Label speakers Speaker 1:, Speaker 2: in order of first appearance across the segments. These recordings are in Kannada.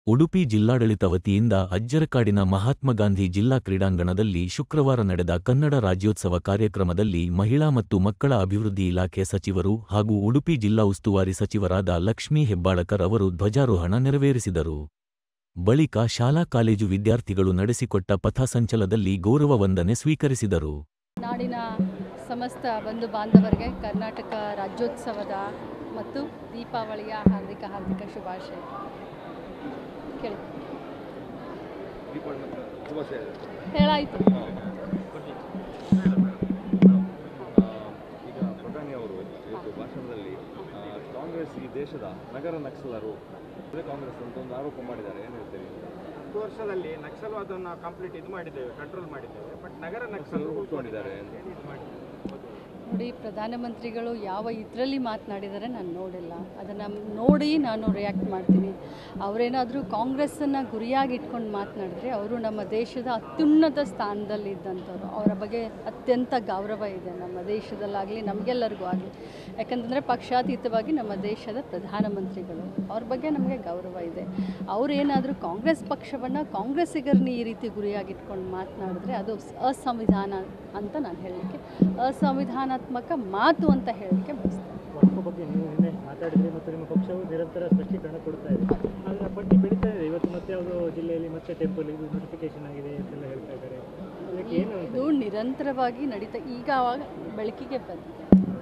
Speaker 1: ಉಡುಪಿ ಜಿಲ್ಲಾಡಳಿತ ವತಿಯಿಂದ ಅಜ್ಜರಕಾಡಿನ ಮಹಾತ್ಮ ಗಾಂಧಿ ಜಿಲ್ಲಾ ಕ್ರೀಡಾಂಗಣದಲ್ಲಿ ಶುಕ್ರವಾರ ನಡೆದ ಕನ್ನಡ ರಾಜ್ಯೋತ್ಸವ ಕಾರ್ಯಕ್ರಮದಲ್ಲಿ ಮಹಿಳಾ ಮತ್ತು ಮಕ್ಕಳ ಅಭಿವೃದ್ಧಿ ಇಲಾಖೆ ಸಚಿವರು ಹಾಗೂ ಉಡುಪಿ ಜಿಲ್ಲಾ ಉಸ್ತುವಾರಿ ಸಚಿವರಾದ ಲಕ್ಷ್ಮೀ ಹೆಬ್ಬಾಳಕರ್ ಅವರು ಧ್ವಜಾರೋಹಣ ನೆರವೇರಿಸಿದರು ಬಳಿಕ ಶಾಲಾ ಕಾಲೇಜು ವಿದ್ಯಾರ್ಥಿಗಳು ನಡೆಸಿಕೊಟ್ಟ ಪಥಸಂಚಲದಲ್ಲಿ ಗೌರವ ವಂದನೆ ಸ್ವೀಕರಿಸಿದರು
Speaker 2: ನಾಡಿನ ಸಮಸ್ತ ಬಂಧು ಬಾಂಧವರಿಗೆ ಕರ್ನಾಟಕ ರಾಜ್ಯೋತ್ಸವದ ಮತ್ತು ದೀಪಾವಳಿಯ ಹಾರ್ದಿಕ ಹಾರ್ದಿಕ ಶುಭಾಶಯ ಕೇಳಿ ಹೇಳಾಯ್ತು
Speaker 3: ಈಗ ಪ್ರಧಾನಿ ಅವರು ಇವತ್ತು ಭಾಷಣದಲ್ಲಿ ಆ, ಕಾಂಗ್ರೆಸ್ ಈ ದೇಶದ ನಗರ ನಕ್ಸಲರು ಅದೇ ಕಾಂಗ್ರೆಸ್ ಅಂತ ಒಂದು ಆರೋಪ ಮಾಡಿದ್ದಾರೆ ಏನು ಹೇಳ್ತೀರಿ
Speaker 4: ಹತ್ತು ವರ್ಷದಲ್ಲಿ ನಕ್ಸಲ್ವಾದವನ್ನು ಕಂಪ್ಲೀಟ್ ಇದು ಮಾಡಿದ್ದೇವೆ ಕಂಟ್ರೋಲ್ ಮಾಡಿದ್ದೇವೆ ಬಟ್ ನಗರ ನಕ್ಸಲರು
Speaker 3: ನಕ್ಸಲರು ಹುಟ್ಕೊಂಡಿದ್ದಾರೆ ಅಂತ.
Speaker 4: ಇದು ಮಾಡಿದ್ದೇವೆ
Speaker 2: ನೋಡಿ ಪ್ರಧಾನಮಂತ್ರಿಗಳು ಯಾವ ಇದರಲ್ಲಿ ಮಾತನಾಡಿದರೆ ನಾನು ನೋಡಿಲ್ಲ ಅದನ್ನು ನೋಡಿ ನಾನು ರಿಯಾಕ್ಟ್ ಮಾಡ್ತೀನಿ ಅವರೇನಾದರೂ ಕಾಂಗ್ರೆಸ್ಸನ್ನು ಗುರಿಯಾಗಿ ಇಟ್ಕೊಂಡು ಮಾತನಾಡಿದ್ರೆ ಅವರು ನಮ್ಮ ದೇಶದ ಅತ್ಯುನ್ನತ ಸ್ಥಾನದಲ್ಲಿ ಇದ್ದಂಥವ್ರು ಅವರ ಬಗ್ಗೆ ಅತ್ಯಂತ ಗೌರವ ಇದೆ ನಮ್ಮ ದೇಶದಲ್ಲಾಗಲಿ ನಮಗೆಲ್ಲರಿಗೂ ಆಗಲಿ ಯಾಕಂತಂದರೆ ಪಕ್ಷಾತೀತವಾಗಿ ನಮ್ಮ ದೇಶದ ಪ್ರಧಾನಮಂತ್ರಿಗಳು ಅವ್ರ ಬಗ್ಗೆ ನಮಗೆ ಗೌರವ ಇದೆ ಅವರೇನಾದರೂ ಕಾಂಗ್ರೆಸ್ ಪಕ್ಷವನ್ನು ಕಾಂಗ್ರೆಸ್ಸಿಗರನ್ನ ಈ ರೀತಿ ಗುರಿಯಾಗಿ ಇಟ್ಕೊಂಡು ಮಾತನಾಡಿದ್ರೆ ಅದು ಸ- ಅಸಂವಿಧಾನ ಅಂತ ನಾನು ಹೇಳಲಿಕ್ಕೆ ಅಸಂವಿಧಾನಾತ್ಮಕ ಮಾತು ಅಂತ ಹೇಳಲಿಕ್ಕೆ ಬಯಸ್ತೇನೆ
Speaker 5: ವಕ್ಫ್ ಬಗ್ಗೆ ನೀವು ನಿನ್ನೆ ಮಾತಾಡಿದ್ರಿ ಮತ್ತು ನಿಮ್ಮ ಪಕ್ಷವು ನಿರಂತರ ಸ್ಪಷ್ಟೀಕರಣ ಕೊಡ್ತಾ ಇದೆ ಅದರ ಪಟ್ಟಿ ಬೆಳೀತಾ ಇದೆ ಇವತ್ತು ಮತ್ತೆ ಯಾವುದೋ ಜಿಲ್ಲೆಯಲ್ಲಿ ಮತ್ತೆ ಟೆಂಪಲ್ ಇದು ನೋಟಿಫಿಕೇಶನ್ ಆಗಿದೆ ಅಂತೆಲ್ಲ ಹೇಳ್ತಾ ಇದ್ದಾರೆ ಅದಕ್ಕೆ ಏನು ಅಂತ
Speaker 2: ಇದು ನಿರಂತರವಾಗಿ ನಡೀತಾ ಈಗ ಆವಾಗ ಬೆಳಕಿಗೆ ಬಂದಿದೆ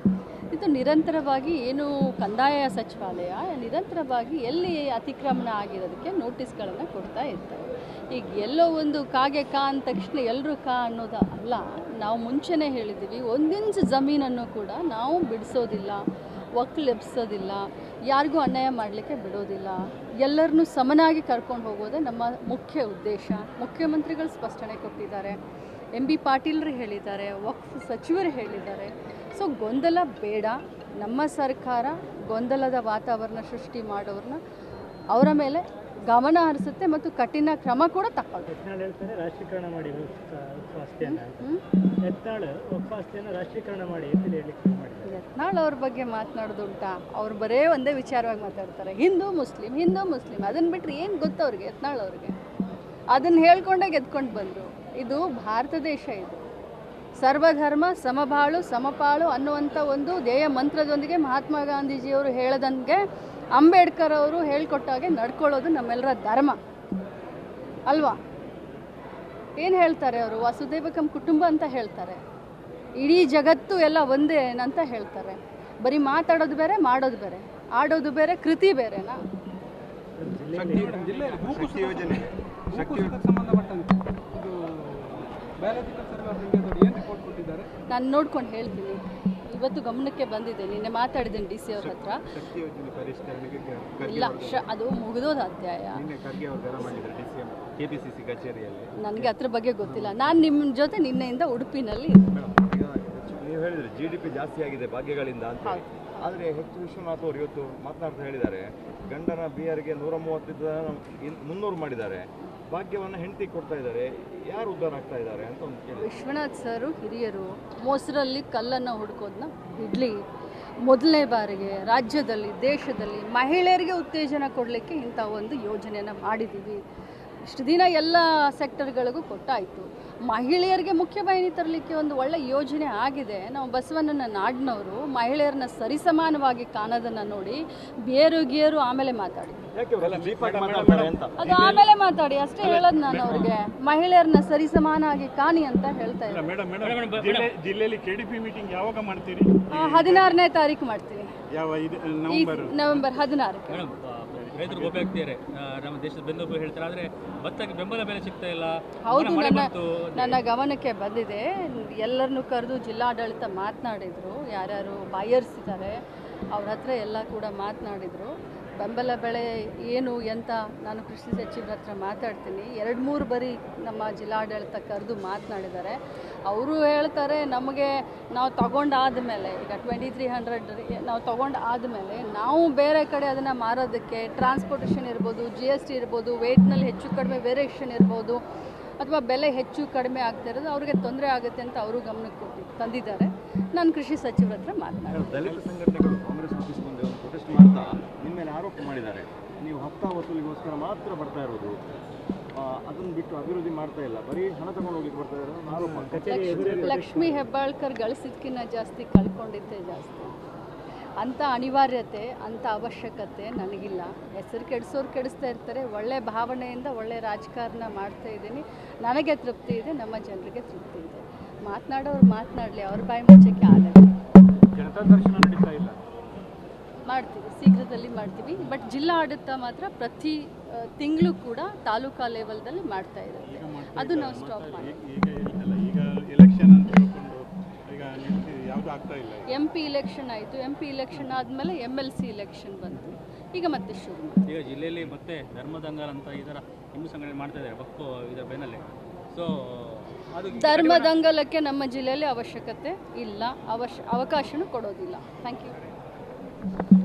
Speaker 2: ಇದು ನಿರಂತರವಾಗಿ ಏನು ಕಂದಾಯ ಸಚಿವಾಲಯ ನಿರಂತರವಾಗಿ ಎಲ್ಲಿ ಅತಿಕ್ರಮಣ ಆಗಿರೋದಕ್ಕೆ ನೋಟಿಸ್ಗಳನ್ನು ಕೊಡ್ತಾ ಇರ್ತಾರೆ ಈಗ ಎಲ್ಲೋ ಒಂದು ಕಾಗೆ ಕಾ ಅಂದ ತಕ್ಷಣ ಎಲ್ಲರೂ ಕಾ ಅನ್ನೋದು ಅಲ್ಲ ನಾವು ಮುಂಚೆನೇ ಹೇಳಿದ್ದೀವಿ ಒಂದಿಂಚು ಜಮೀನನ್ನು ಕೂಡ ನಾವು ಬಿಡಿಸೋದಿಲ್ಲ ಒಕ್ಕಲೆಬ್ಸೋದಿಲ್ಲ ಯಾರಿಗೂ ಅನ್ಯಾಯ ಮಾಡಲಿಕ್ಕೆ ಬಿಡೋದಿಲ್ಲ ಎಲ್ಲರನ್ನೂ ಸಮನಾಗಿ ಕರ್ಕೊಂಡು ಹೋಗೋದೇ ನಮ್ಮ ಮುಖ್ಯ ಉದ್ದೇಶ ಮುಖ್ಯಮಂತ್ರಿಗಳು ಸ್ಪಷ್ಟನೆ ಕೊಟ್ಟಿದ್ದಾರೆ ಎಂ ಬಿ ಪಾಟೀಲ್ರು ಹೇಳಿದ್ದಾರೆ ವಕ್ಫ್ ಸಚಿವರು ಹೇಳಿದ್ದಾರೆ ಸೊ ಗೊಂದಲ ಬೇಡ ನಮ್ಮ ಸರ್ಕಾರ ಗೊಂದಲದ ವಾತಾವರಣ ಸೃಷ್ಟಿ ಮಾಡೋರನ್ನ ಅವರ ಮೇಲೆ ಗಮನ ಹರಿಸುತ್ತೆ ಮತ್ತು ಕಠಿಣ ಕ್ರಮ ಕೂಡ ತಗೊಳ್ಳುತ್ತೆ
Speaker 5: ಯತ್ನಾಳ್ ಹೇಳ್ತಾರೆ ರಾಷ್ಟ್ರೀಕರಣ ಮಾಡಿ ವಕ್ಫ್ ಆಸ್ತಿಯನ್ನು
Speaker 2: ಹ್ಮ್?
Speaker 5: ಯತ್ನಾಳ್ ವಕ್ಫ್ ಆಸ್ತಿಯನ್ನು ರಾಷ್ಟ್ರೀಕರಣ ಮಾಡಿ ಅಂತೇಳಿ ಹೇಳಲಿಕ್ಕೆ ಶುರು ಮಾಡಿದ್ದಾರೆ
Speaker 2: ಯತ್ನಾಳ್ ಅವ್ರ ಬಗ್ಗೆ ಮಾತನಾಡೋದುಂಟಾ ಅವ್ರು ಬರೇ ಒಂದೇ ವಿಚಾರವಾಗಿ ಮಾತಾಡ್ತಾರೆ ಹಿಂದೂ ಮುಸ್ಲಿಂ ಹಿಂದೂ ಮುಸ್ಲಿಂ ಅದನ್ನು ಬಿಟ್ಟರೆ ಏನು ಗೊತ್ತು ಅವ್ರಿಗೆ ಯತ್ನಾಳ್ ಅವ್ರಿಗೆ ಅದನ್ನು ಹೇಳ್ಕೊಂಡೇ ಗೆದ್ಕೊಂಡು ಬಂದರು ಇದು ಭಾರತ ದೇಶ ಇದು ಸರ್ವಧರ್ಮ ಸಮಬಾಳು ಸಮಪಾಳು ಅನ್ನುವಂಥ ಒಂದು ಧ್ಯೇಯ ಮಂತ್ರದೊಂದಿಗೆ ಮಹಾತ್ಮ ಗಾಂಧೀಜಿಯವರು ಹೇಳದಂಗೆ ಅಂಬೇಡ್ಕರ್ ಅವರು ಹೇಳ್ಕೊಟ್ಟಾಗೆ ನಡ್ಕೊಳ್ಳೋದು ನಮ್ಮೆಲ್ಲರ ಧರ್ಮ ಅಲ್ವಾ ಏನು ಹೇಳ್ತಾರೆ ಅವರು ವಸುದೈವಕಂ ಕುಟುಂಬ ಅಂತ ಹೇಳ್ತಾರೆ ಇಡೀ ಜಗತ್ತು ಎಲ್ಲ ಒಂದೇ ಅಂತ ಹೇಳ್ತಾರೆ ಬರೀ ಮಾತಾಡೋದು ಬೇರೆ ಮಾಡೋದು ಬೇರೆ ಆಡೋದು ಬೇರೆ ಕೃತಿ ಬೇರೆನಾ
Speaker 4: ಶಕ್ತಿ ಯೋಜನೆ ಶಕ್ತಿ
Speaker 6: ಸಂಬಂಧಪಟ್ಟಂತೆ ಇದು ಬಯಾಲಜಿಕಲ್ ಸರ್ವೆ ಆಫ್ ಇಂಡಿಯಾದವರು ಏನು ರಿಪೋರ್ಟ್ ಕೊಟ್ಟಿದ್ದಾರೆ
Speaker 2: ನಾನು ನೋಡ್ಕೊಂಡು ಹೇಳ್ತೀನಿ ಇವತ್ತು ಗಮನಕ್ಕೆ ಬಂದಿದೆ ನಿನ್ನೆ ಮಾತಾಡಿದ್ದೀನಿ ಡಿ ಸಿ ಅವ್ರ ಹತ್ರ
Speaker 4: ಶಕ್ತಿ ಯೋಜನೆ ಪರಿಷ್ಕರಣೆಗೆ ಖರ್ಗೆ
Speaker 2: ಇಲ್ಲ
Speaker 4: ಅವರು
Speaker 2: ಶ ಅದು ಮುಗಿದೋದ ಅಧ್ಯಾಯ
Speaker 4: ನಿನ್ನೆ ಖರ್ಗೆ ಅವರು ಗರ ಮಾಡಿದ್ದಾರೆ D C M K P C C ಕಚೇರಿಯಲ್ಲಿ
Speaker 2: ನನಗೆ ಅದ್ರ ಬಗ್ಗೆ ಗೊತ್ತಿಲ್ಲ ನಾನು ನಿಮ್ಮ ಜೊತೆ ನಿನ್ನೆಯಿಂದ ಉಡುಪಿನಲ್ಲಿ ಇದ್ದೀನಿ.
Speaker 3: ಮೇಡಮ್ ಈಗ ಹೆಚ್ಚು- ನೀವು ಹೇಳಿದ್ರೆ ಜಿ ಡಿ ಪಿ ಜಾಸ್ತಿ ಆಗಿದೆ ಭಾಗ್ಯಗಳಿಂದ ಅಂತ ಹೇಳಿ. ಆದರೆ ಹೆಚ್ಚು ವಿಶ್ವನಾಥ್ ಅವರು ಇವತ್ತು ಮಾತನಾಡ್ತಾ ಹೇಳಿದ್ದಾರೆ ಗಂಡನ ಬಿಯರ್ಗೆ ನೂರ ಮೂವತ್ತಿದ್ದ ಮುನ್ನೂರು ಮಾಡಿದ್ದಾರೆ ಭಾಗ್ಯವನ್ನು ಹೆಂಡತಿ ಕೊಡ್ತಾ ಇದ್ದಾರೆ ಯಾರು ಉದ್ಧಾರ ಆಗ್ತಾ ಇದ್ದಾರೆ ಅಂತ ಒಂದು ಕೇಳಿ
Speaker 2: ವಿಶ್ವನಾಥ್ ಸರು ಹಿರಿಯರು ಮೊಸರಲ್ಲಿ ಕಲ್ಲನ್ನು ಹುಡುಕೋದನ್ನ ಬಿಡಲಿ ಮೊದಲನೇ ಬಾರಿಗೆ ರಾಜ್ಯದಲ್ಲಿ ದೇಶದಲ್ಲಿ ಮಹಿಳೆಯರಿಗೆ ಉತ್ತೇಜನ ಕೊಡಲಿಕ್ಕೆ ಇಂಥ ಒಂದು ಯೋಜನೆಯನ್ನು ಮಾಡಿದ್ದೀವಿ ಇಷ್ಟು ದಿನ ಎಲ್ಲ ಸೆಕ್ಟರ್ಗಳಿಗೂ ಕೊಟ್ಟಾಯಿತು ಮಹಿಳೆಯರಿಗೆ ಮುಖ್ಯವಾಹಿನಿ ತರಲಿಕ್ಕೆ ಒಂದು ಒಳ್ಳೆ ಯೋಜನೆ ಆಗಿದೆ ನಾವು ಬಸವಣ್ಣನ ನಾಡಿನವರು ಮಹಿಳೆಯರನ್ನ ಸರಿಸಮಾನವಾಗಿ ಕಾಣೋದನ್ನು ನೋಡಿ ಬೇರು ಗೇರು ಆಮೇಲೆ ಮಾತಾಡಿ
Speaker 3: ಯಾಕೆ ಅವರೆಲ್ಲ ಚೀಪ್ ಆಗಿ ಮಾತಾಡ್ತಾರೆ ಅಂತ
Speaker 2: ಅದು ಆಮೇಲೆ ಮಾತಾಡಿ ಅಷ್ಟೇ ಹೇಳೋದು ನಾನು ಅವ್ರಿಗೆ ಮಹಿಳೆಯರನ್ನ ಸರಿಸಮಾನಾಗಿ ಕಾಣಿ ಅಂತ ಹೇಳ್ತಾ ಇದ್ದೀನಿ
Speaker 7: ಮೇಡಮ್ ಮೇಡಮ್ ಜಿಲ್ಲೆ ಜಿಲ್ಲೆಯಲ್ಲಿ ಕೆ ಡಿ ಪಿ ಮೀಟಿಂಗ್ ಯಾವಾಗ ಮಾಡ್ತೀರಿ
Speaker 2: ಆ, ಹದಿನಾರನೇ ತಾರೀಕು ಮಾಡ್ತೀವಿ
Speaker 7: ಯಾವ ಇದು
Speaker 2: ಈ
Speaker 7: ನವೆಂಬರ್
Speaker 2: ನವೆಂಬರ್ ಹದಿನಾರಕ್ಕೆ
Speaker 8: ಮೇಡಮ್ ರೈತರು ಗೋಪಾಗ್ತಿದ್ದಾರೆ ನಮ್ಮ ದೇಶದ ಬೆನ್ನೆಲುಬು ಹೇಳ್ತಾರೆ ಆದರೆ ಭತ್ತಕ್ಕೆ ಬೆಂಬಲ ಬೆಲೆ ಸಿಗ್ತಾ ಇಲ್ಲ
Speaker 2: ಹೌದು
Speaker 8: ಮಳೆ
Speaker 2: ನನ್ನ
Speaker 8: ಬಂತು
Speaker 2: ನನ್ನ ಗಮನಕ್ಕೆ ಬಂದಿದೆ ಎಲ್ಲರನ್ನೂ ಕರೆದು ಜಿಲ್ಲಾಡಳಿತ ಮಾತನಾಡಿದರು ಯಾರ್ಯಾರು ಬಾಯರ್ಸ್ ಇದ್ದಾರೆ ಅವ್ರ ಹತ್ರ ಎಲ್ಲ ಕೂಡ ಮಾತನಾಡಿದರು ಬೆಂಬಲ ಬೆಳೆ ಏನು ಎಂತ ನಾನು ಕೃಷಿ ಸಚಿವರ ಹತ್ರ ಮಾತಾಡ್ತೀನಿ ಎರಡು ಮೂರು ಬರಿ ನಮ್ಮ ಜಿಲ್ಲಾಡಳಿತ ಕರೆದು ಮಾತನಾಡಿದ್ದಾರೆ ಅವರು ಹೇಳ್ತಾರೆ ನಮಗೆ ನಾವು ತಗೊಂಡಾದಮೇಲೆ ಈಗ ಟ್ವೆಂಟಿ ತ್ರೀ ಹಂಡ್ರೆಡ್ ನಾವು ತಗೊಂಡು ಆದಮೇಲೆ ನಾವು ಬೇರೆ ಕಡೆ ಅದನ್ನು ಮಾರೋದಕ್ಕೆ ಟ್ರಾನ್ಸ್ಪೋರ್ಟೇಷನ್ ಇರ್ಬೋದು ಜಿ ಎಸ್ ಟಿ ಇರ್ಬೋದು ವೇಟ್ನಲ್ಲಿ ಹೆಚ್ಚು ಕಡಿಮೆ ವೇರಿಯೇಷನ್ ಇರ್ಬೋದು ಅಥವಾ ಬೆಲೆ ಹೆಚ್ಚು ಕಡಿಮೆ ಆಗ್ತಾ ಇರೋದು ಅವ್ರಿಗೆ ತೊಂದರೆ ಆಗುತ್ತೆ ಅಂತ ಅವರು ಗಮನಕ್ಕೆ ಕೊಟ್ಟು ತಂದಿದ್ದಾರೆ ನಾನು ಕೃಷಿ ಸಚಿವರ ಹತ್ರ ಮಾತನಾಡಿ
Speaker 3: ದಲಿತ ಸಂಘಟನೆಗಳು ಕಾಂಗ್ರೆಸ್ ರೂಪಿಸಿಕೊಂಡು ಒಂದು ಪ್ರೊಟೆಸ್ಟ್ ಮಾಡ್ತಾ ನಿಮ್ಮ ಮೇಲೆ ಆರೋಪ ಮಾಡಿದ್ದಾರೆ ನೀವು ಹಪ್ತಾ ವಸೂಲಿಗೋಸ್ಕರ ಮಾತ್ರ ಬರ್ತಾ ಇರೋದು ಆ, ಅದನ್ನು ಬಿಟ್ಟು ಅಭಿವೃದ್ಧಿ ಮಾಡ್ತಾ ಇಲ್ಲ ಬರೀ ಹಣ ತಗೊಂಡು ಹೋಗ್ಲಿಕ್ಕೆ ಬರ್ತಾ ಇರೋದು ಒಂದು ಆರೋಪ
Speaker 5: ಕಚೇರಿ ಎದುರಲ್ಲಿ
Speaker 2: ಲಕ್ಷ್ಮಿ ಹೆಬ್ಬಾಳ್ಕರ್ ಗಳಿಸಿದ್ಕಿಂತ ಜಾಸ್ತಿ ಕಳ್ಕೊಂಡಿದ್ದೇ ಜಾಸ್ತಿ ಅಂಥ ಅನಿವಾರ್ಯತೆ ಅಂಥ ಅವಶ್ಯಕತೆ ನನಗಿಲ್ಲ ಹೆಸರು ಕೆಡಿಸೋರು ಕೆಡಿಸ್ತಾ ಇರ್ತಾರೆ ಒಳ್ಳೆ ಭಾವನೆಯಿಂದ ಒಳ್ಳೆ ರಾಜಕಾರಣ ಮಾಡ್ತಾ ಇದ್ದೀನಿ ನನಗೆ ತೃಪ್ತಿ ಇದೆ ನಮ್ಮ ಜನರಿಗೆ ತೃಪ್ತಿ ಇದೆ ಮಾತನಾಡೋರು ಮಾತನಾಡಲಿ ಅವ್ರ ಬಾಯಿ ಮುಚ್ಚಕ್ಕೆ ಆಗಲ್ಲ
Speaker 7: ಜನತಾ ದರ್ಶನ ನಡೀತಾ ಇಲ್ಲ
Speaker 2: ಮಾಡ್ತೀವಿ ಶೀಘ್ರದಲ್ಲಿ ಮಾಡ್ತೀವಿ ಬಟ್ ಜಿಲ್ಲಾ ಆಡಳಿತ ಮಾತ್ರ ಪ್ರತಿ ತಿಂಗಳು ಕೂಡ ತಾಲೂಕಾ ಲೆವೆಲ್ದಲ್ಲಿ ಮಾಡ್ತಾ ಇರುತ್ತೆ ಅದು ನಾವು ಸ್ಟಾಪ್ ಮಾಡಿ
Speaker 7: ಈಗ ಅಲ್ಲ ಈಗ ಎಲೆಕ್ಷನ್ ಅಂತ ಹೇಳ್ಕೊಂಡು ಈಗ ನಿಲ್ಸಿ ಯಾವುದು ಆಗ್ತಾ ಇಲ್ಲ ಈಗ.
Speaker 2: ಎಂ ಪಿ ಇಲೆಕ್ಷನ್ ಆಯಿತು ಎಂ ಪಿ ಇಲೆಕ್ಷನ್ ಆದಮೇಲೆ ಎಮ್ ಎಲ್ ಸಿ ಇಲೆಕ್ಷನ್ ಬಂತು ಈಗ ಮತ್ತೆ ಶುರು ಮಾಡಿ
Speaker 8: ಈಗ ಜಿಲ್ಲೆಯಲ್ಲಿ ಮತ್ತೆ ಧರ್ಮದಂಗಲ್ ಅಂತ ಈ ಥರ ಹಿಂದೂ ಸಂಘಟನೆ ಮಾಡ್ತಾ ಇದ್ದಾರೆ ವಕ್ಫು ಇದರ ಬೆನ್ನಲ್ಲೇ ಸೊ ಅದು
Speaker 2: ಧರ್ಮದಂಗಲಕ್ಕೆ ನಮ್ಮ ಜಿಲ್ಲೆಯಲ್ಲಿ ಅವಶ್ಯಕತೆ ಇಲ್ಲ ಅವಶ್ಯ ಅವಕಾಶನೂ ಕೊಡೋದಿಲ್ಲ ಥ್ಯಾಂಕ್ ಯು